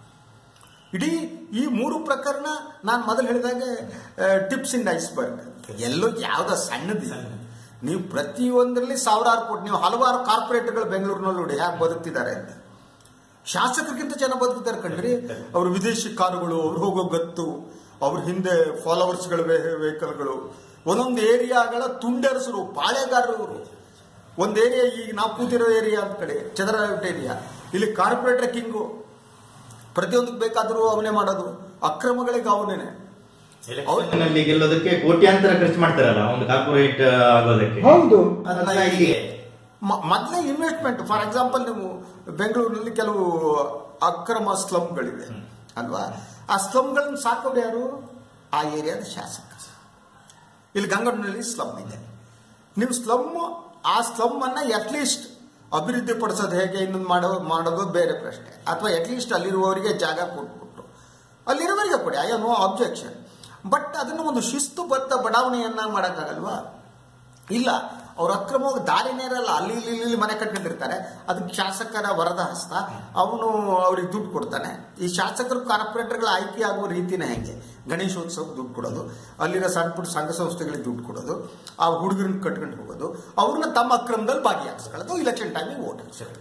ಇಡೀ ಈ ಮೂರು ಪ್ರಕರಣ ನಾನು ಮೊದಲು ಹೇಳಿದಾಗೆ ಟಿಪ್ಸ್ ಇನ್ ಐಸ್ಬರ್ಗ್ ಎಲ್ಲೋ ಯಾವ್ದೋ ಸಣ್ಣದಿಲ್ಲ ನೀವು ಪ್ರತಿಯೊಂದರಲ್ಲಿ ಸಾವಿರಾರು ಕೋಟಿ ನೀವು ಹಲವಾರು ಕಾರ್ಪೊರೇಟ್ಗಳು ಬೆಂಗಳೂರಿನಲ್ಲಿ ನೋಡಿ ಹ್ಯಾಕ್ ಬದುಕ್ತಿದ್ದಾರೆ ಅಂತ ಶಾಸಕರಿಗಿಂತ ಜನ ಬದುಕಿದ್ದಾರೆ ಕಣ್ರಿ ಅವ್ರ ವಿದೇಶಿ ಕಾರುಗಳು ಅವ್ರು ಹೋಗೋ ಗತ್ತು ಅವ್ರ ಹಿಂದೆ ಫಾಲೋವರ್ಸ್ಗಳ ವೆಹಿಕಲ್ಗಳು ಒಂದೊಂದು ಏರಿಯಾಗಳ ತುಂಡರಸರು ಪಾಳೆಗಾರರು ಇವರು ಒಂದು ಏರಿಯಾ ಈಗ ನಾವು ಕೂತಿರೋ ಏರಿಯಾ ಅಂತ ಕಡೆ ಚಂದ್ರನಗರ ಏರಿಯಾ ಇಲ್ಲಿ ಕಾರ್ಪೊರೇಟರ್ ಕಿಂಗು ಪ್ರತಿಯೊಂದಕ್ಕೆ ಬೇಕಾದರೂ ಅವನೇ ಮಾಡೋದು ಅಕ್ರಮಗಳಿಗೆ ಅವನೇನೆ ಎಲೆಕ್ಷನ್ ನಲ್ಲಿ ಗೆಲ್ಲೋದಕ್ಕೆ ಕೋಟ್ಯಾಂತರ ಖರ್ಚು ಮಾಡ್ತಾರಲ್ಲ ಒಂದು ಕಾರ್ಪೊರೇಟ್ ಆಗೋದಕ್ಕೆ ಹೌದು ಅದನ್ನ ಹೀಗೆ ಮ- ಮೊದಲೇ ಇನ್ವೆಸ್ಟ್ಮೆಂಟ್ ಫಾರ್ ಎಕ್ಸಾಂಪಲ್ ನೀವು ಬೆಂಗಳೂರಿನಲ್ಲಿ ಕೆಲವು ಅಕ್ರಮ ಸ್ಲಮ್ಗಳಿವೆ ಅಲ್ವಾ ಆ ಸ್ಲಮ್ಗಳನ್ನ ಸಾಕೋರು ಯಾರು ಆ ಏರಿಯಾದ ಶಾಸಕ ಇಲ್ಲಿ ಗಂಗಡ್ನಲ್ಲಿ ಸ್ಲಮ್ ಇದೆ ನೀವು ಸ್ಲಮ್ ಆ ಸ್ಲಮ್ ಅನ್ನ ಅಟ್ಲೀಸ್ಟ್ ಅಭಿವೃದ್ಧಿ ಪಡಿಸೋದು ಹೇಗೆ ಇನ್ನೊಂದು ಮಾಡೋ ಮಾಡೋದು ಬೇರೆ ಪ್ರಶ್ನೆ ಅಥವಾ ಅಟ್ಲೀಸ್ಟ್ ಅಲ್ಲಿರುವವರಿಗೆ ಜಾಗ ಕೊಟ್ಬಿಟ್ಟು ಅಲ್ಲಿರುವವರಿಗೆ ಕೊಡಿ ಐ ನೋ ಅಬ್ಜೆಕ್ಷನ್ ಬಟ್ ಅದನ್ನು ಒಂದು ಶಿಸ್ತುಬದ್ಧ ಬಡಾವಣೆಯನ್ನ ಮಾಡೋಕ್ಕಾಗಲ್ವಾ ಇಲ್ಲ ಅವ್ರ ಅಕ್ರಮವಾಗಿ ದಾರಿನೇ ಇರಲ್ಲ ಅಲ್ಲಿ ಇಲ್ಲಿ ಇಲ್ಲಿ ಇಲ್ಲಿ ಮನೆ ಕಟ್ಕೊಂಡಿರ್ತಾರೆ ಅದಕ್ಕೆ ಶಾಸಕರ ವರದ ಹಸ್ತ ಅವನು ಅವ್ರಿಗೆ ದುಡ್ಡು ಕೊಡ್ತಾನೆ ಈ ಶಾಸಕರು ಕಾರ್ಪೊರೇಟರ್ಗಳ ಆಯ್ಕೆ ಆಗುವ ರೀತಿನೇ ಹೆಂಗೆ ಗಣೇಶೋತ್ಸವಕ್ಕೆ ದುಡ್ಡು ಕೊಡೋದು ಅಲ್ಲಿರೋ ಸಣ್ಣ ಪುಟ್ಟ ಸಂಘ ಸಂಸ್ಥೆಗಳಿಗೆ ದುಡ್ಡು ಕೊಡೋದು ಆ ಹುಡುಗರನ್ನ ಕಟ್ಕೊಂಡು ಹೋಗೋದು ಅವ್ರನ್ನ ತಮ್ಮ ಅಕ್ರಮದಲ್ಲಿ ಭಾಗಿಯಾಗಿಸ್ಕೊಳ್ಳೋದು ಇಲೆಕ್ಷನ್ ಟೈಮಿಗೆ ವೋಟ್ ಹಾಕ್ಸೋದು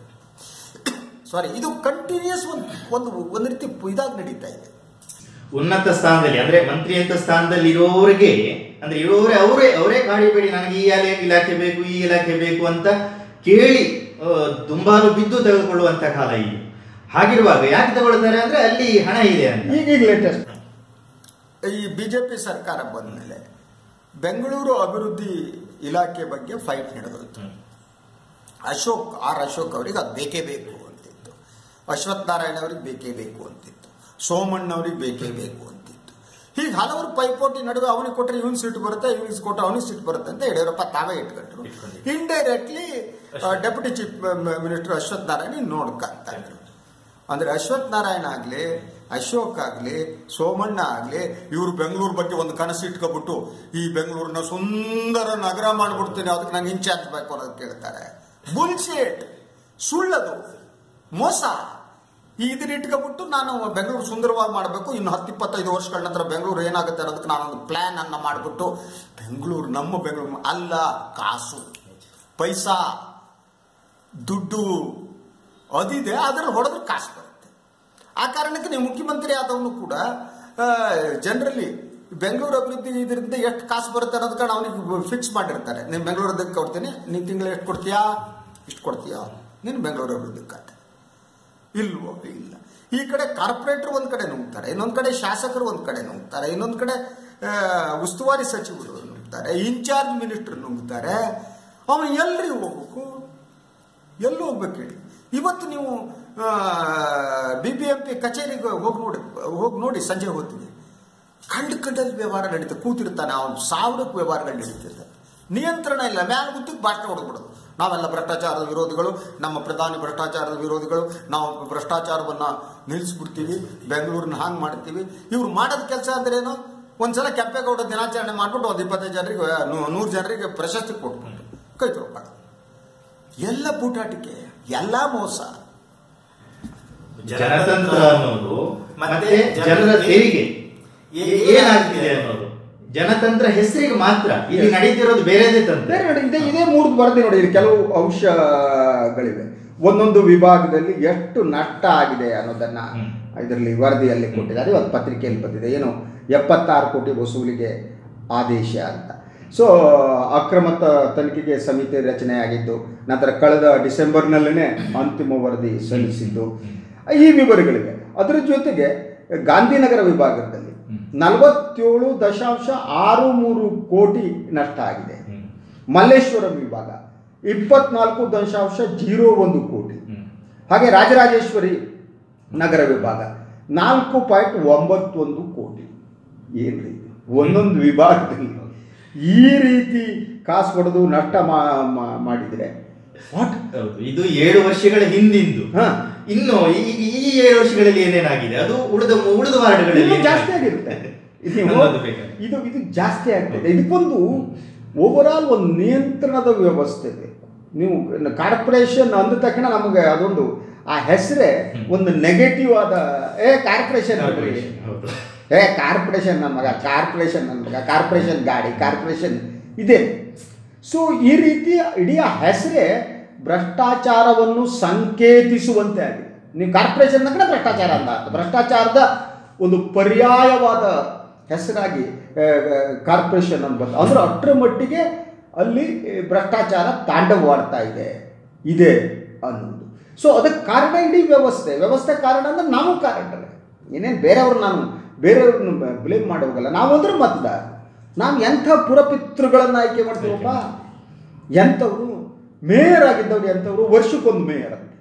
ಸಾರಿ ಇದು ಕಂಟಿನ್ಯೂಸ್ ಒಂದು ಒಂದು ಒಂದು ರೀತಿ ಇದಾಗಿ ನಡೀತಾ ಇದೆ ಉನ್ನತ ಸ್ಥಾನದಲ್ಲಿ ಅಂದ್ರೆ ಮಂತ್ರಿ ಅಂತ ಸ್ಥಾನದಲ್ಲಿ ಇರೋರಿಗೆ ಅಂದ್ರೆ ಇರೋರೇ ಅವರೇ ಅವರೇ ಕಾಡಿಬೇಡಿ ನನಗೆ ಈ ಇಲಾಖೆ ಇಲಾಖೆ ಬೇಕು ಈ ಇಲಾಖೆ ಬೇಕು ಅಂತ ಕೇಳಿ ಆ, ದುಂಬಾಲು ಬಿದ್ದು ತೆಗೆದುಕೊಳ್ಳುವಂತ ಕಾಲ ಈಗ ಹಾಗಿರುವಾಗ ಯಾಕೆ ತಗೊಳ್ತಾರೆ ಅಂದ್ರೆ ಅಲ್ಲಿ ಹಣ ಇದೆ ಅಂತ ಈಗೀಗ ಲೇಟೆಸ್ಟ್ ಈ ಬಿಜೆಪಿ ಸರ್ಕಾರ ಬಂದ ಮೇಲೆ ಬೆಂಗಳೂರು ಅಭಿವೃದ್ಧಿ ಇಲಾಖೆ ಬಗ್ಗೆ ಫೈಟ್ ನಡೆದೋಯ್ತು ಅಶೋಕ್ ಆರ್ ಅಶೋಕ್ ಅವರಿಗೆ ಅದು ಬೇಕೇ ಬೇಕು ಅಂತಿತ್ತು ಅಶ್ವಥ್ ನಾರಾಯಣ ಅವರಿಗೆ ಬೇಕೇ ಬೇಕು ಅಂತಿತ್ತು ಸೋಮಣ್ಣವ್ರಿಗೆ ಬೇಕೇ ಬೇಕು ಅಂತಿತ್ತು ಹೀಗೆ ಹಲವರು ಪೈಪೋಟಿ ನಡುವೆ ಅವನಿಗೆ ಕೊಟ್ಟರೆ ಇವನ್ ಸೀಟ್ ಬರುತ್ತೆ ಇವನಿಗೆ ಕೊಟ್ಟರೆ ಅವನಿಗೆ ಸೀಟ್ ಬರುತ್ತೆ ಅಂತ ಯಡಿಯೂರಪ್ಪ ತಾವೇ ಇಟ್ಕೊಂಡ್ರು ಇಟ್ಕೊಂಡಿದ್ರು. Indirectly deputy chief minister Ashwath Narayan ನೋಡ್ಕೊಂತ ಇದ್ರು ಅಂದ್ರೆ ಅಶ್ವಥ್ ನಾರಾಯಣ ಆಗ್ಲಿ ಅಶೋಕ್ ಆಗ್ಲಿ ಸೋಮಣ್ಣ ಆಗ್ಲಿ ಇವರು ಬೆಂಗಳೂರು ಬಗ್ಗೆ ಒಂದು ಕನಸು ಇಟ್ಕೊಬಿಟ್ಟು ಈ ಬೆಂಗಳೂರನ್ನ ಸುಂದರ ನಗರ ಮಾಡ್ಬಿಡ್ತೀನಿ ಅದಕ್ಕೆ ನಂಗೆ ಇನ್ಚಾರ್ಜ್ ಬೇಕು ಅನ್ನೋದು ಕೇಳ್ತಾರೆ ಬುಲ್ಶೇಟ್ ಸುಳ್ಳದು ಮೋಸ ಈ ಇದನ್ನ ಇಟ್ಕೊಬಿಟ್ಟು ನಾನು ಬೆಂಗಳೂರು ಸುಂದರವಾಗಿ ಮಾಡಬೇಕು ಇನ್ನು ಹತ್ತು ಇಪ್ಪತ್ತೈದು ವರ್ಷಗಳ ನಂತರ ಬೆಂಗಳೂರು ಏನಾಗುತ್ತೆ ಅನ್ನೋದಕ್ಕೆ ನಾನೊಂದು ಪ್ಲಾನ್ ಅನ್ನ ಮಾಡಿಬಿಟ್ಟು ಬೆಂಗಳೂರು ನಮ್ಮ ಬೆಂಗಳೂರು ಅಲ್ಲ ಕಾಸು ಪೈಸಾ ದುಡ್ಡು ಅದಿದೆ ಅದ್ರಲ್ಲಿ ಹೊಡೆದ್ರೆ ಕಾಸು ಬರುತ್ತೆ ಆ ಕಾರಣಕ್ಕೆ ನೀವು ಮುಖ್ಯಮಂತ್ರಿ ಆದವನು ಕೂಡ ಜನರಲಿ ಬೆಂಗಳೂರು ಅಭಿವೃದ್ಧಿ ಇದರಿಂದ ಎಷ್ಟು ಕಾಸು ಬರುತ್ತೆ ಅನ್ನೋದು ಕಾರಣ ಅವನಿಗೆ ಫಿಕ್ಸ್ ಮಾಡಿರ್ತಾರೆ ನೀನು ಬೆಂಗಳೂರು ಅದಕ್ಕೆ ಕೊಡ್ತೀನಿ ನೀನು ತಿಂಗಳು ಎಷ್ಟು ಕೊಡ್ತೀಯಾ ಇಷ್ಟು ಕೊಡ್ತೀಯಾ ನೀನು ಬೆಂಗಳೂರು ಅಭಿವೃದ್ಧಿ ಖಾತೆ ಇಲ್ವೋ ಇಲ್ಲ ಈ ಕಡೆ ಕಾರ್ಪೊರೇಟರ್ ಒಂದ್ ಕಡೆ ನುಗ್ತಾರೆ ಇನ್ನೊಂದ್ ಕಡೆ ಶಾಸಕರು ಒಂದ್ ಕಡೆ ನುಗ್ತಾರೆ ಇನ್ನೊಂದ್ ಕಡೆ ಆ, ಉಸ್ತುವಾರಿ ಸಚಿವರು ನುಗ್ತಾರೆ ಇನ್ಚಾರ್ಜ್ ಮಿನಿಸ್ಟರ್ ನುಗ್ತಾರೆ ಅವನು ಎಲ್ರಿ ಹೋಗ್ಬೇಕು ಎಲ್ಲಿ ಹೋಗ್ಬೇಕು ಹೇಳಿ ಇವತ್ತು ನೀವು ಬಿ ಬಿ ಎಂ ಪಿ ಕಚೇರಿಗೆ ಹೋಗಿ ನೋಡಿ ಹೋಗಿ ನೋಡಿ ಸಂಜೆ ಹೊತ್ತಿಗೆ ಕಂಡು ಕಂಡಲ್ಲಿ ವ್ಯವಹಾರ ನಡೀತದೆ ಕೂತಿರ್ತಾನೆ ಅವನು ಸಾವಿರಕ್ಕೆ ವ್ಯವಹಾರಗಳು ನಡೀತಿರ್ತಾರೆ ನಿಯಂತ್ರಣ ಇಲ್ಲ ಮ್ಯಾಲ ಗುತ್ತಿಗೆ ಭಾಷಣ ಹೊಡೆದ್ಬಿಡೋದು ನಾವೆಲ್ಲ ಭ್ರಷ್ಟಾಚಾರದ ವಿರೋಧಿಗಳು ನಮ್ಮ ಪ್ರಧಾನಿ ಭ್ರಷ್ಟಾಚಾರದ ವಿರೋಧಿಗಳು ನಾವು ಭ್ರಷ್ಟಾಚಾರವನ್ನ ನಿಲ್ಲಿಸ್ಬಿಡ್ತೀವಿ ಬೆಂಗಳೂರನ್ನ ಹಾಂಗ್ ಮಾಡ್ತೀವಿ ಇವ್ರು ಮಾಡೋದ್ ಕೆಲಸ ಅಂದ್ರೇನು ಒಂದ್ಸಲ ಕೆಂಪೇಗೌಡ ದಿನಾಚರಣೆ ಮಾಡ್ಬಿಟ್ಟು ಒಂದು ಇಪ್ಪತ್ತೈದು ಜನರಿಗೆ ನೂ- ನೂರು ಜನರಿಗೆ ಪ್ರಶಸ್ತಿ ಕೊಟ್ಬಿಟ್ಟು ಕೈ ತೊಳ್ಕೊಳ್ಳೋದು ಎಲ್ಲ ಬೂಟಾಟಿಕೆ ಎಲ್ಲ ಮೋಸ ಜನತಂತ್ರ ಅನ್ನೋದು ಮತ್ತೆ ಜನರ ತೆರಿಗೆ ಏ- ಏನಾಗ್ತಿದೆ ಅನ್ನೋದು ಜನತಂತ್ರ ಹೆಸರಿಗೆ ಮಾತ್ರ ಇಲ್ಲಿ ನಡೀತಿರೋದು ಬೇರೆದೇ ತಂತ್ರ ಬೇರೆ ನೋಡಿ ಇದೇ ಇದೇ ಮೂರ್ದು ವರದಿ ನೋಡಿ ಇಲ್ಲಿ ಕೆಲವು ಅಂಶಗಳಿವೆ ಒಂದೊಂದು ವಿಭಾಗದಲ್ಲಿ ಎಷ್ಟು ನಷ್ಟ ಆಗಿದೆ ಅನ್ನೋದನ್ನ ಹ್ಮ್. ಇದರಲ್ಲಿ ವರದಿಯಲ್ಲಿ ಕೊಟ್ಟಿದ್ದಾರೆ ಇವತ್ತು ಪತ್ರಿಕೆಯಲ್ಲಿ ಬಂದಿದೆ ಏನು ಎಪ್ಪತ್ತಾರು ಕೋಟಿ ವಸೂಲಿಗೆ ಆದೇಶ ಅಂತ ಸೊ ಅಕ್ರಮ ತ- ತನಿಖೆಗೆ ಸಮಿತಿ ರಚನೆ ಆಗಿದ್ದು ನಂತರ ಕಳೆದ ಡಿಸೆಂಬರ್ನಲ್ಲೇ ಅಂತಿಮ ವರದಿ ಸಲ್ಲಿಸಿದ್ದು ಈ ವಿವರಗಳಿವೆ ಅದರ ಜೊತೆಗೆ ಗಾಂಧಿನಗರ ವಿಭಾಗದಲ್ಲಿ ನಲವತ್ತೇಳು ದಶಾಂಶ ಆರು ಮೂರು ಕೋಟಿ ನಷ್ಟ ಆಗಿದೆ ಹ್ಮ್. ಮಲ್ಲೇಶ್ವರಂ ವಿಭಾಗ ಇಪ್ಪತ್ನಾಲ್ಕು ದಶಾಂಶ ಜೀರೋ ಒಂದು ಕೋಟಿ ಹ್ಮ್. ಹಾಗೆ ರಾಜರಾಜೇಶ್ವರಿ ನಗರ ವಿಭಾಗ ನಾಲ್ಕು ಪಾಯಿಂಟ್ ಒಂಬತ್ತೊಂದು ಕೋಟಿ ಏನ್ರಿ ಇದು? ಒಂದೊಂದು ವಿಭಾಗದಲ್ಲಿ ಈ ರೀತಿ ಕಾಸು ಹೊಡೆದು ನಷ್ಟ ಮಾ- ಮಾ- ಮಾಡಿದ್ರೆ ವಾಟ್ ಹೌದು ಇದು ಏಳು ವರ್ಷಗಳ ಹಿಂದಿಂದು ಹಾ. ಇನ್ನು ಈ ಈ ಏಳು ವರ್ಷಗಳಲ್ಲಿ ಏನೇನಾಗಿದೆ ಅದು ಉಳಿದ ಉಳಿದ ವಾರ್ಡ್ಗಳಲ್ಲಿ ಇನ್ನೂ ಏನಾಗಿದೆ? ಜಾಸ್ತಿ ಆಗಿರುತ್ತೆ ಇದು ನೀವು- ನಮ್ಮದು ಬೇಕಾ? ಇದು ಇದು ಜಾಸ್ತಿ ಆಗ್ತದೆ ಇದಕ್ಕೊಂದು ಓವರಾಲ್ ಒಂದು ನಿಯಂತ್ರಣದ ವ್ಯವಸ್ಥೆ ಬೇಕು ನೀವು ಕಾರ್ಪೊರೇಷನ್ ಅಂದ ತಕ್ಷಣ ನಮಗೆ ಅದೊಂದು ಆ ಹೆಸರೇ ಒಂದು ನೆಗೆಟಿವ್ ಆದ ಏ ಕಾರ್ಪೊರೇಷನ್ Corporation, ಹೌದು ಏ ಕಾರ್ಪೊರೇಷನ್ ನನ್ನ ಮಗ ಕಾರ್ಪೊರೇಷನ್ ನನ್ನ ಮಗ ಕಾರ್ಪೊರೇಷನ್ ಗಾಡಿ ಕಾರ್ಪೊರೇಷನ್ ಇದೆ ಸೊ ಈ ರೀತಿ ಇಡೀ ಆ ಹೆಸರೇ ಭ್ರಷ್ಟಾಚಾರವನ್ನು ಸಂಕೇತಿಸುವಂತೆ ಆಗಿದೆ ನೀವು ಕಾರ್ಪೊರೇಷನ್ ಕಡೆ ಭ್ರಷ್ಟಾಚಾರ ಅಂತ ಅರ್ಥ. ಭ್ರಷ್ಟಾಚಾರದ ಒಂದು ಪರ್ಯಾಯವಾದ ಹೆಸರಾಗಿ ಕಾರ್ಪೊರೇಷನ್ ಅಂತ ಬಂತು ಅಂದ್ರೆ ಅಷ್ಟರ ಮಟ್ಟಿಗೆ ಅಲ್ಲಿ ಆ, ಭ್ರಷ್ಟಾಚಾರ ತಾಂಡವವಾಡ್ತಾ ಇದೆ ಇದೆ ಅನ್ನೋದು ಸೊ ಅದಕ್ಕೆ ಕಾರಣ ಇಡೀ ವ್ಯವಸ್ಥೆ ವ್ಯವಸ್ಥೆ ಕಾರಣ ಅಂದ್ರೆ ನಾವು ಕಾರಣರೇ ಏನೇನು ಬೇರೆಯವ್ರು ನಾನು ಬೇರೆಯವ್ರನ್ನ ಬ್ಲೇಮ್ ಮಾಡಿ ಹೋಗಲ್ಲ ನಾವು ಅಂದ್ರೆ ಮತದಾರ ನಾವು ಎಂಥ ಪುರಪಿತೃಗಳನ್ನು ಆಯ್ಕೆ ಮಾಡ್ತೀವಪ್ಪ ಎಂಥವ್ರು ಮೇಯರ್ ಆಗಿದ್ದವ್ರು ಎಂಥವ್ರು ವರ್ಷಕ್ಕೊಂದು ಮೇಯರ್ ಅಂತ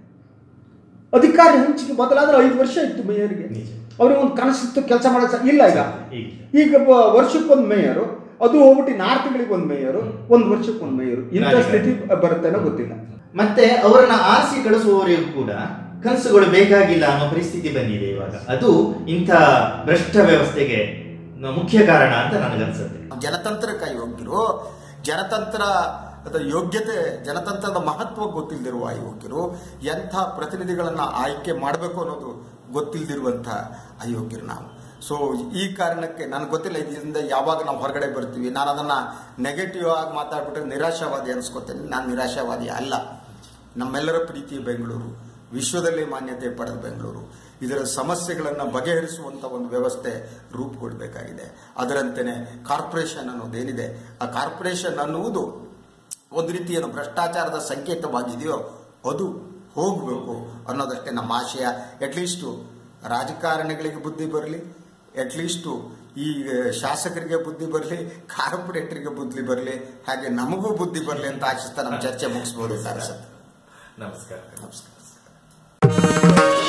ಅಧಿಕಾರ ಹಂಚಿಕೆ ಬದಲಾದ್ರೆ ಐದು ವರ್ಷ ಇತ್ತು ಮೇಯರ್ಗೆ ನಿಜ. ಅವ್ರಿಗೆ ಒಂದು ಕನಸಿತ್ತು ಕೆಲಸ ಮಾಡೋದು ಸ- ಇಲ್ಲ ಈಗ ಈಗ ಈಗ ಬ- ವರ್ಷಕ್ಕೊಂದು ಮೇಯರು ಅದು ಹೋಗ್ಬಿಟ್ಟು ನಾಲ್ಕು ತಿಂಗಳಿಗೆ ಒಂದು ಮೇಯರು ಒಂದು ವರ್ಷಕ್ಕೊಂದು ಮೇಯರು ಇಂಥ ರಾಜಕಾರಣ. ಸ್ಥಿತಿ ಬರುತ್ತೇನೋ ಗೊತ್ತಿಲ್ಲ ಮತ್ತೆ ಅವರನ್ನ ಆರಿಸಿ ಕಳಿಸುವವರಿಗೂ ಕೂಡ ಕನಸುಗಳು ಬೇಕಾಗಿಲ್ಲ ಅನ್ನೋ ಪರಿಸ್ಥಿತಿ ಬಂದಿದೆ ಇವಾಗ ಅದು ಇಂಥ ಭ್ರಷ್ಟ ವ್ಯವಸ್ಥೆಗೆ ನ- ಮುಖ್ಯ ಕಾರಣ ಅಂತ ನನಗನ್ಸುತ್ತೆ ಜನತಂತ್ರಕ್ಕೆ ಯೋಗ್ಯರು ಜನತಂತ್ರ ಅದ ಯೋಗ್ಯತೆ ಜನತಂತ್ರದ ಮಹತ್ವ ಗೊತ್ತಿಲ್ಲದಿರುವ ಅಯೋಗ್ಯರು ಎಂಥ ಪ್ರತಿನಿಧಿಗಳನ್ನ ಆಯ್ಕೆ ಮಾಡಬೇಕು ಅನ್ನೋದು ಗೊತ್ತಿಲ್ಲದಿರುವಂಥ ಅಯೋಗ್ಯರು ನಾವು ಸೊ ಈ ಕಾರಣಕ್ಕೆ ನನಗೆ ಗೊತ್ತಿಲ್ಲ ಇದರಿಂದ ಯಾವಾಗ ನಾವು ಹೊರಗಡೆ ಬರ್ತೀವಿ ನಾನು ಅದನ್ನ ನೆಗೆಟಿವ್ ಆಗಿ ಮಾತಾಡ್ಬಿಟ್ರೆ ನಿರಾಶಾವಾದಿ ಅನ್ಸ್ಕೊತೇನೆ ನಾನು ನಿರಾಶಾವಾದಿ ಅಲ್ಲ ನಮ್ಮೆಲ್ಲರ ಪ್ರೀತಿಯ ಬೆಂಗಳೂರು ವಿಶ್ವದಲ್ಲಿ ಮಾನ್ಯತೆ ಪಡೆದ ಬೆಂಗಳೂರು ಇದರ ಸಮಸ್ಯೆಗಳನ್ನು ಬಗೆಹರಿಸುವಂಥ ಒಂದು ವ್ಯವಸ್ಥೆ ರೂಪುಗೊಳ್ಳಬೇಕಾಗಿದೆ ಅದರಂತೆಯೇ ಕಾರ್ಪೊರೇಷನ್ ಅನ್ನೋದೇನಿದೆ ಆ ಕಾರ್ಪೊರೇಷನ್ ಅನ್ನುವುದು ಒಂದು ರೀತಿ ಏನು ಭ್ರಷ್ಟಾಚಾರದ ಸಂಕೇತವಾಗಿದೆಯೋ ಅದು ಹೋಗಬೇಕು ಅನ್ನೋದಷ್ಟೇ ನಮ್ಮ ಆಶಯ ಅಟ್ಲೀಸ್ಟು ರಾಜಕಾರಣಿಗಳಿಗೆ ಬುದ್ಧಿ ಬರಲಿ ಅಟ್ಲೀಸ್ಟು ಈ ಶಾಸಕರಿಗೆ ಬುದ್ಧಿ ಬರಲಿ ಕಾರ್ಪೊರೇಟರ್ಗೆ ಬುದ್ಧಿ ಬರಲಿ ಹಾಗೆ ನಮಗೂ ಬುದ್ಧಿ ಬರಲಿ ಅಂತ ಆಶಿಸ್ತಾ ನಮ್ಮ ಚರ್ಚೆ ಮುಗಿಸ್ಬೋದು ಅಂತ ಅನ್ಸುತ್ತೆ ನಮಸ್ಕಾರ ನಮಸ್ಕಾರ